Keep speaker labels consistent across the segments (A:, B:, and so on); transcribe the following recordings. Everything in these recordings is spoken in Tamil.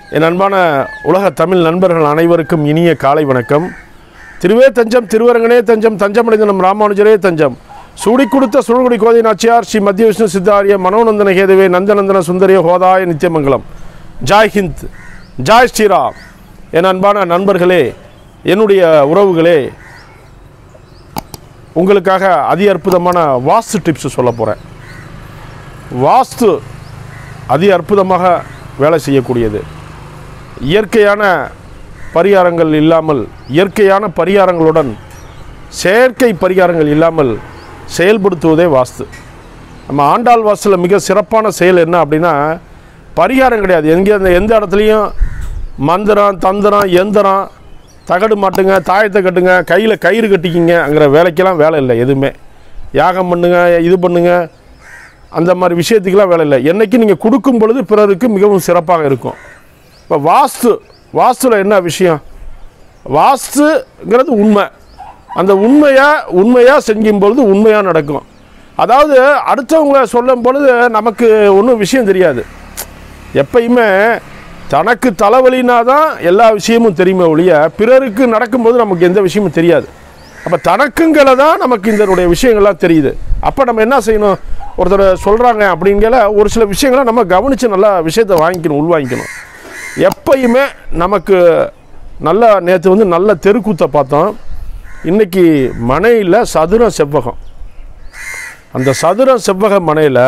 A: என் அன்பான உலக தமிழ் நண்பர்கள் அனைவருக்கும் இனிய காலை வணக்கம் திருவே தஞ்சம் திருவரங்கனே தஞ்சம் தஞ்சமடைந்த நம் ராமானுஜரே தஞ்சம் சூடி கொடுத்த சுழகுடி கோதை நாச்சியார் ஸ்ரீ மத்திய விஷ்ணு சித்தாரிய மனோநந்தன கேதுவே நந்தநந்தன சுந்தரிய ஹோதாய நித்தியமங்கலம் ஜாய் ஹிந்த் ஜாய் ஸ்ரீராம் என் அன்பான நண்பர்களே என்னுடைய உறவுகளே உங்களுக்காக அதி அற்புதமான வாஸ்து டிப்ஸ் சொல்ல போகிறேன் வாஸ்து அதி அற்புதமாக வேலை செய்யக்கூடியது இயற்கையான பரிகாரங்கள் இல்லாமல் இயற்கையான பரிகாரங்களுடன் செயற்கை பரிகாரங்கள் இல்லாமல் செயல்படுத்துவதே வாஸ்து நம்ம ஆண்டாள் வாஸ்துல மிக சிறப்பான செயல் என்ன அப்படின்னா பரிகாரம் கிடையாது எங்கே அந்த எந்த இடத்துலையும் மந்திரம் தந்திரம் எந்திரம் தகடு மாட்டுங்க தாயத்தை கட்டுங்க கையில் கயிறு கட்டிக்கிங்கங்கிற வேலைக்கெல்லாம் வேலை இல்லை எதுவுமே யாகம் பண்ணுங்க இது பண்ணுங்க அந்த மாதிரி விஷயத்துக்கெல்லாம் வேலை இல்லை என்னைக்கு நீங்கள் கொடுக்கும் பொழுது பிறருக்கு மிகவும் சிறப்பாக இருக்கும் இப்போ வாஸ்து வாஸ்துல என்ன விஷயம் வாஸ்துங்கிறது உண்மை அந்த உண்மையாக உண்மையாக செய்யும் பொழுது உண்மையாக நடக்கும் அதாவது அடுத்தவங்கள சொல்லும் பொழுது நமக்கு ஒன்றும் விஷயம் தெரியாது எப்பயுமே தனக்கு தலைவலினா தான் எல்லா விஷயமும் தெரியுமே ஒழிய பிறருக்கு நடக்கும்போது நமக்கு எந்த விஷயமும் தெரியாது அப்போ தனக்குங்களை தான் நமக்கு இதனுடைய விஷயங்கள்லாம் தெரியுது அப்போ நம்ம என்ன செய்யணும் ஒருத்தர் சொல்கிறாங்க அப்படிங்கிற ஒரு சில விஷயங்களை நம்ம கவனித்து நல்லா விஷயத்தை வாங்கிக்கணும் உள்வாங்கிக்கணும் எப்பயுமே நமக்கு நல்ல நேற்று வந்து நல்ல தெருக்கூத்தை பார்த்தோம் இன்னைக்கு மனையில் சதுர செவ்வகம் அந்த சதுர செவ்வக மனையில்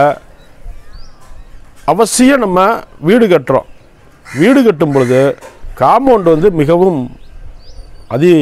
A: அவசியம் நம்ம வீடு கட்டுறோம் வீடு கட்டும் பொழுது காம்பவுண்ட் வந்து மிகவும் அதி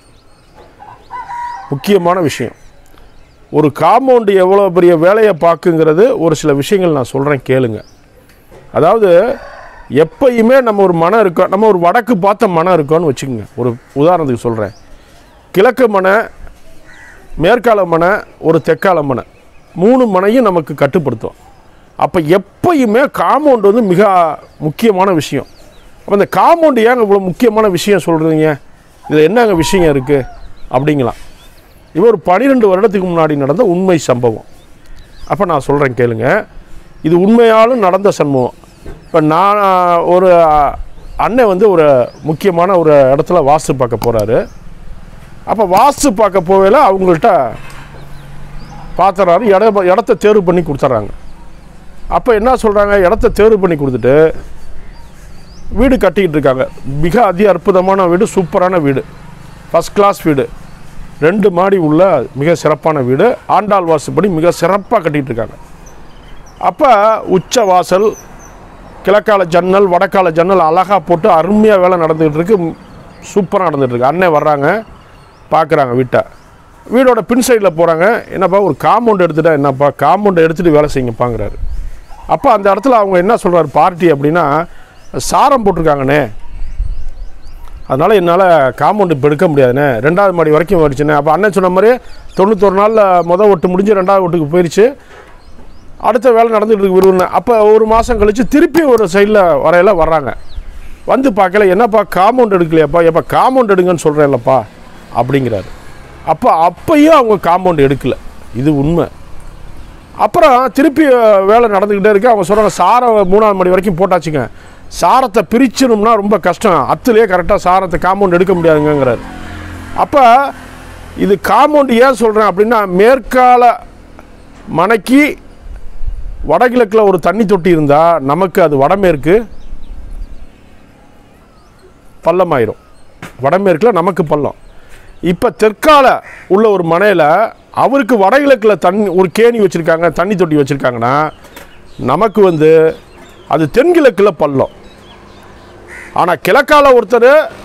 A: முக்கியமான விஷயம் ஒரு காம்பவுண்டு எவ்வளோ பெரிய வேலையை பார்க்குங்கிறது ஒரு சில விஷயங்கள் நான் சொல்கிறேன் கேளுங்க அதாவது எப்பயுமே நம்ம ஒரு மனம் இருக்கோம் நம்ம ஒரு வடக்கு பார்த்த மனம் இருக்கோன்னு வச்சுக்கோங்க ஒரு உதாரணத்துக்கு சொல்கிறேன் கிழக்கு மனை மேற்கால மனை ஒரு தெற்கால மனை மூணு மனையும் நமக்கு கட்டுப்படுத்தும் அப்போ எப்பயுமே காம்பவுண்ட் வந்து மிக முக்கியமான விஷயம் அப்போ இந்த காம்பவுண்டு ஏங்க இவ்வளோ முக்கியமான விஷயம் சொல்கிறீங்க இதில் என்னங்க விஷயம் இருக்குது அப்படிங்களாம் இது ஒரு பன்னிரெண்டு வருடத்துக்கு முன்னாடி நடந்த உண்மை சம்பவம் அப்போ நான் சொல்கிறேன் கேளுங்க இது உண்மையாலும் நடந்த சம்பவம் இப்போ நான் ஒரு அண்ணன் வந்து ஒரு முக்கியமான ஒரு இடத்துல வாஸ்து பார்க்க போகிறாரு அப்போ வாஸ்து பார்க்க போகையில் அவங்கள்ட்ட பார்த்துறாரு இட இடத்த தேர்வு பண்ணி கொடுத்துட்றாங்க அப்போ என்ன சொல்கிறாங்க இடத்த தேர்வு பண்ணி கொடுத்துட்டு வீடு கட்டிக்கிட்டு இருக்காங்க மிக அதி அற்புதமான வீடு சூப்பரான வீடு ஃபஸ்ட் கிளாஸ் வீடு ரெண்டு மாடி உள்ள மிக சிறப்பான வீடு ஆண்டாள் வாசுப்படி மிக சிறப்பாக கட்டிகிட்டு இருக்காங்க அப்போ உச்ச வாசல் கிழக்கால ஜன்னல் வடக்கால ஜன்னல் அழகாக போட்டு அருமையாக வேலை நடந்துக்கிட்டு இருக்கு சூப்பராக நடந்துகிட்டு இருக்கு அண்ணன் வர்றாங்க பார்க்குறாங்க வீட்டை வீடோட பின் சைடில் போகிறாங்க என்னப்பா ஒரு காம்பவுண்ட் எடுத்துட்டா என்னப்பா காம்பவுண்ட் எடுத்துகிட்டு வேலை செய்யுங்கப்பாங்கிறாரு அப்போ அந்த இடத்துல அவங்க என்ன சொல்கிறாரு பார்ட்டி அப்படின்னா சாரம் போட்டிருக்காங்கண்ணே அதனால் என்னால் காம்பவுண்ட் இப்போ எடுக்க முடியாதுண்ணே ரெண்டாவது மாடி வரைக்கும் போயிடுச்சுண்ணே அப்போ அண்ணன் சொன்ன மாதிரி தொண்ணூத்தொரு நாளில் மொதல் ஒட்டு முடிஞ்சு ரெண்டாவது ஒட்டுக்கு போயிடுச்சு அடுத்த வேலை நடந்துகிட்டு இருக்கு விரும்பினேன் அப்போ ஒரு மாதம் கழித்து திருப்பி ஒரு சைடில் வரையில வர்றாங்க வந்து பார்க்கல என்னப்பா காம்பவுண்ட் எடுக்கலையாப்பா எப்போ காம்பவுண்ட் எடுங்கன்னு சொல்கிறேன்லப்பா அப்படிங்கிறாரு அப்போ அப்பையும் அவங்க காம்பவுண்ட் எடுக்கல இது உண்மை அப்புறம் திருப்பி அஹ், வேலை நடந்துக்கிட்டே இருக்கு அவங்க சொல்கிறாங்க சாரம் மூணாவது மணி வரைக்கும் போட்டாச்சுங்க சாரத்தை பிரிச்சிடணும்னா ரொம்ப கஷ்டம் அத்துலேயே கரெக்டாக சாரத்தை காம்பவுண்ட் எடுக்க முடியாதுங்கிறாரு அப்போ இது காம்பவுண்ட் ஏன் சொல்கிறேன் அப்படின்னா மேற்கால மனைக்கு வடகிழக்கில் ஒரு தண்ணி தொட்டி இருந்தால் நமக்கு அது வடமேற்கு பள்ளமாயிரும் வடமேற்கில் நமக்கு பள்ளம் இப்போ தெற்கால உள்ள ஒரு மனையில் அவருக்கு வடகிழக்கில் தண்ணி ஒரு கேணி வச்சுருக்காங்க தண்ணி தொட்டி வச்சுருக்காங்கன்னா நமக்கு வந்து அது தென்கிழக்கில் பள்ளம் ஆனால் கிழக்கால ஒருத்தர்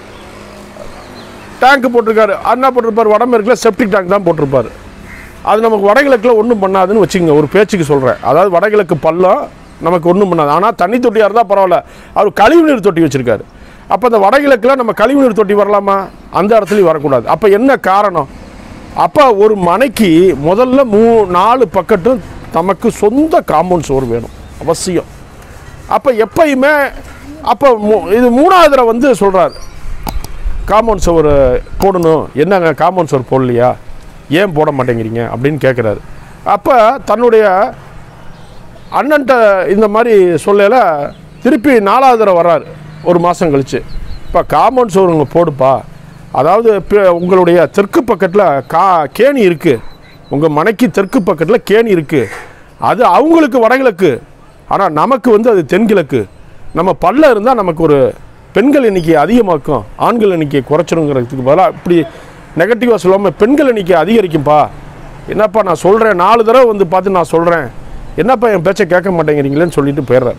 A: டேங்க் போட்டிருக்காரு அது என்ன போட்டிருப்பார் வடமேற்கில் செப்டிக் டேங்க் தான் போட்டிருப்பார் அது நமக்கு வடகிழக்கில் ஒன்றும் பண்ணாதுன்னு வச்சுக்கோங்க ஒரு பேச்சுக்கு சொல்கிறேன் அதாவது வடகிழக்கு பள்ளம் நமக்கு ஒன்றும் பண்ணாது ஆனால் தண்ணி தொட்டியாக இருந்தால் பரவாயில்ல அவர் கழிவுநீர் தொட்டி வச்சுருக்காரு அப்போ அந்த வடகிழக்கில் நம்ம கழிவுநீர் தொட்டி வரலாமா அந்த இடத்துலையும் வரக்கூடாது அப்போ என்ன காரணம் அப்போ ஒரு மனைக்கு முதல்ல மூ நாலு பக்கட்டும் நமக்கு சொந்த காம்பவுண்ட் சோறு வேணும் அவசியம் அப்போ எப்பயுமே அப்போ மூ- இது மூணாவது தடவை வந்து சொல்கிறார் காம்பவுண்ட் சுவர் போடணும் என்னங்க காம்பவுண்ட் சுவர் போடலையா ஏன் போட மாட்டேங்கிறீங்க அப்படின்னு கேட்குறாரு அப்போ தன்னுடைய அண்ணன்ட்ட இந்த மாதிரி சொல்லல திருப்பி நாலாவது தடவை வர்றாரு ஒரு மாதம் கழிச்சு இப்போ காம்பவுண்ட் சுவர் உங்க போடுப்பா அதாவது பி- உங்களுடைய தெற்கு பக்கத்தில் கா கேணி இருக்குது உங்கள் மனைக்கு தெற்கு பக்கத்தில் கேணி இருக்குது அது அவங்களுக்கு வடகிழக்கு ஆனால் நமக்கு வந்து அது தென்கிழக்கு நம்ம பல்ல இருந்தால் நமக்கு ஒரு பெண்கள் எண்ணிக்கை அதிகமாக்கும் ஆண்கள் எண்ணிக்கையை குறைச்சிருங்கிறதுக்கு பதிலாக இப்படி நெகட்டிவாக சொல்லாமல் பெண்கள் எண்ணிக்கை அதிகரிக்கும்பா என்னப்பா நான் சொல்கிறேன் நாலு தடவை வந்து பார்த்து நான் சொல்கிறேன் என்னப்பா என் பேச்சை கேட்க மாட்டேங்கிறீங்களேன்னு சொல்லிட்டு போயிடுறாரு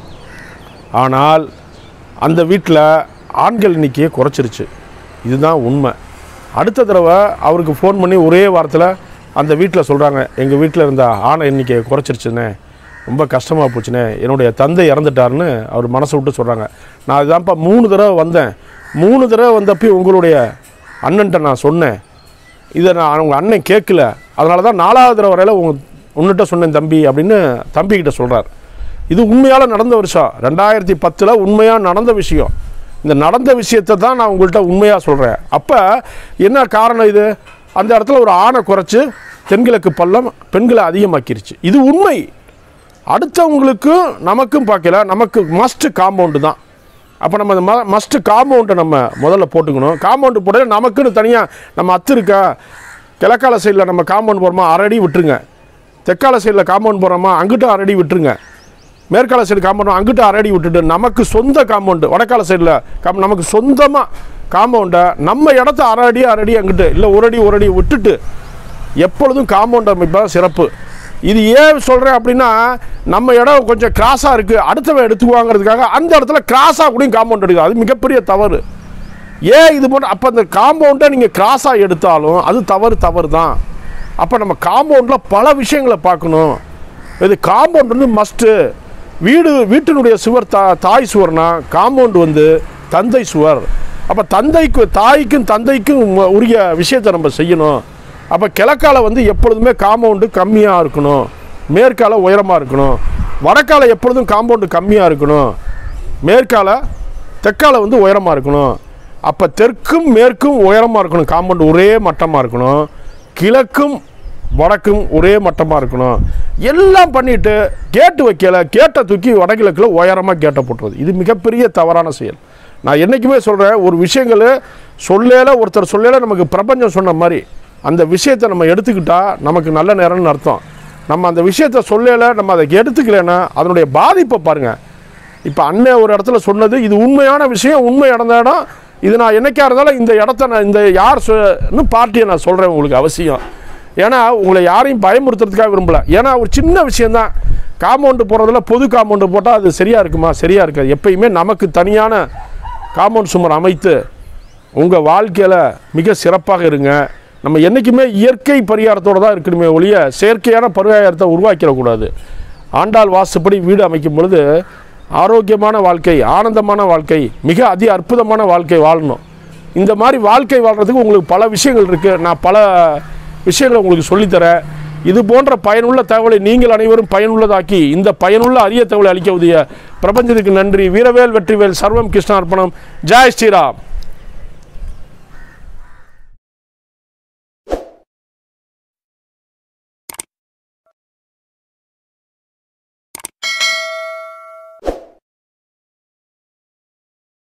A: ஆனால் அந்த வீட்டில் ஆண்கள் எண்ணிக்கையை குறைச்சிருச்சு இதுதான் உண்மை அடுத்த தடவை அவருக்கு ஃபோன் பண்ணி ஒரே வாரத்தில் அந்த வீட்டில் சொல்கிறாங்க எங்கள் வீட்டில் இருந்த ஆணை எண்ணிக்கையை குறைச்சிருச்சுண்ணே ரொம்ப கஷ்டமாக போச்சுண்ணே என்னுடைய தந்தை இறந்துட்டாருன்னு அவர் மனசை விட்டு சொல்கிறாங்க நான் இதான்ப்பா மூணு தடவை வந்தேன் மூணு தடவை வந்தப்போ உங்களுடைய அண்ணன்ட்ட நான் சொன்னேன் இதை நான் அவங்க அண்ணன் கேட்கல அதனால தான் நாலாவது தடவை வரையில் உங்க உன்னிட்ட சொன்னேன் தம்பி அப்படின்னு தம்பிக்கிட்ட சொல்கிறார் இது உண்மையால் நடந்த வருஷம் ரெண்டாயிரத்தி பத்தில் உண்மையாக நடந்த விஷயம் இந்த நடந்த விஷயத்தை தான் நான் உங்கள்கிட்ட உண்மையாக சொல்கிறேன் அப்போ என்ன காரணம் இது அந்த இடத்துல ஒரு ஆணை குறைச்சி தென்கிழக்கு பள்ளம் பெண்களை அதிகமாக்கிருச்சு இது உண்மை அடுத்தவங்களுக்கும் நமக்கும் பார்க்கல நமக்கு மஸ்ட் காம்பவுண்டு தான் அப்போ நம்ம அந்த ம மஸ்ட்டு காம்பவுண்டை நம்ம முதல்ல போட்டுக்கணும் காம்பவுண்டு போட நமக்குன்னு தனியாக நம்ம அத்து இருக்கா கிழக்கால சைடில் நம்ம காம்பவுண்ட் போகிறோமா அரடி விட்டுருங்க தெற்கால சைடில் காம்பவுண்ட் போகிறோமா அங்கிட்டும் அரடி விட்டுருங்க மேற்கால சைடு காம்பவுண்ட் அங்கிட்டு அரடி விட்டுட்டு நமக்கு சொந்த காம்பவுண்டு வடக்கால சைடில் காம் நமக்கு சொந்தமாக காம்பவுண்டை நம்ம இடத்த அரை அடி அரை அடி அங்கிட்டு இல்லை ஒரு அடி ஒரு அடி விட்டுட்டு எப்பொழுதும் காம்பவுண்ட் அமைப்பாக சிறப்பு இது ஏன் சொல்கிறேன் அப்படின்னா நம்ம இடம் கொஞ்சம் கிராஸாக இருக்குது அடுத்தவன் எடுத்துக்குவாங்கிறதுக்காக அந்த இடத்துல கிராஸாக கூட காம்பவுண்ட் எடுக்குது அது மிகப்பெரிய தவறு ஏன் இது போன்ற அப்போ அந்த காம்பவுண்டை நீங்கள் கிராஸாக எடுத்தாலும் அது தவறு தவறு தான் அப்போ நம்ம காம்பவுண்டில் பல விஷயங்களை பார்க்கணும் இது காம்பவுண்ட் வந்து மஸ்ட்டு வீடு வீட்டினுடைய சுவர் தா தாய் சுவர்னா காம்பவுண்ட் வந்து தந்தை சுவர் அப்போ தந்தைக்கு தாய்க்கும் தந்தைக்கும் உ- உரிய விஷயத்தை நம்ம செய்யணும் அப்போ கிழக்கால வந்து எப்பொழுதுமே காம்பவுண்டு கம்மியாக இருக்கணும் மேற்கால உயரமாக இருக்கணும் வடக்கால எப்பொழுதும் காம்பவுண்டு கம்மியாக இருக்கணும் மேற்கால தெற்கால வந்து உயரமாக இருக்கணும் அப்போ தெற்கும் மேற்கும் உயரமாக இருக்கணும் காம்பவுண்ட் ஒரே மட்டமாக இருக்கணும் கிழக்கும் வடக்கும் ஒரே மட்டமாக இருக்கணும் எல்லாம் பண்ணிட்டு கேட்டு வைக்கல கேட்டை தூக்கி வடகிழக்கில் உயரமாக கேட்டை போட்டுறது இது மிகப்பெரிய தவறான செயல் நான் என்றைக்குமே சொல்கிறேன் ஒரு விஷயங்கள் சொல்லேல ஒருத்தர் சொல்லேல நமக்கு பிரபஞ்சம் சொன்ன மாதிரி அந்த விஷயத்தை நம்ம எடுத்துக்கிட்டா நமக்கு நல்ல நேரம்னு அர்த்தம் நம்ம அந்த விஷயத்தை சொல்லல நம்ம அதை எடுத்துக்கலைன்னா அதனுடைய பாதிப்பை பாருங்கள் இப்போ அண்ணன் ஒரு இடத்துல சொன்னது இது உண்மையான விஷயம் உண்மை நடந்த இடம் இது நான் என்னைக்கா இருந்தாலும் இந்த இடத்த நான் இந்த யார் சொன்னு பார்ட்டியை நான் சொல்கிறேன் உங்களுக்கு அவசியம் ஏன்னா உங்களை யாரையும் பயமுறுத்துறதுக்காக விரும்பல ஏன்னா ஒரு சின்ன விஷயந்தான் காம்பவுண்டு போடுறதுல பொது காம்பவுண்டு போட்டால் அது சரியாக இருக்குமா சரியாக இருக்காது எப்பயுமே நமக்கு தனியான காம்பவுண்ட் சுமர் அமைத்து உங்கள் வாழ்க்கையில் மிக சிறப்பாக இருங்க நம்ம என்றைக்குமே இயற்கை பரிகாரத்தோடு தான் இருக்கணுமே ஒழிய செயற்கையான பரிகாரத்தை உருவாக்கிடக்கூடாது ஆண்டாள் வாசுப்படி வீடு அமைக்கும் பொழுது ஆரோக்கியமான வாழ்க்கை ஆனந்தமான வாழ்க்கை மிக அதி அற்புதமான வாழ்க்கை வாழணும் இந்த மாதிரி வாழ்க்கை வாழ்கிறதுக்கு உங்களுக்கு பல விஷயங்கள் இருக்குது நான் பல விஷயங்களை உங்களுக்கு சொல்லித்தரேன் இது போன்ற பயனுள்ள தகவலை நீங்கள் அனைவரும் பயனுள்ளதாக்கி இந்த பயனுள்ள அரிய தகவலை அளிக்க உதவிய பிரபஞ்சத்துக்கு நன்றி வீரவேல் வெற்றிவேல் சர்வம் கிருஷ்ணார்ப்பணம் ஜெய் ஸ்ரீராம்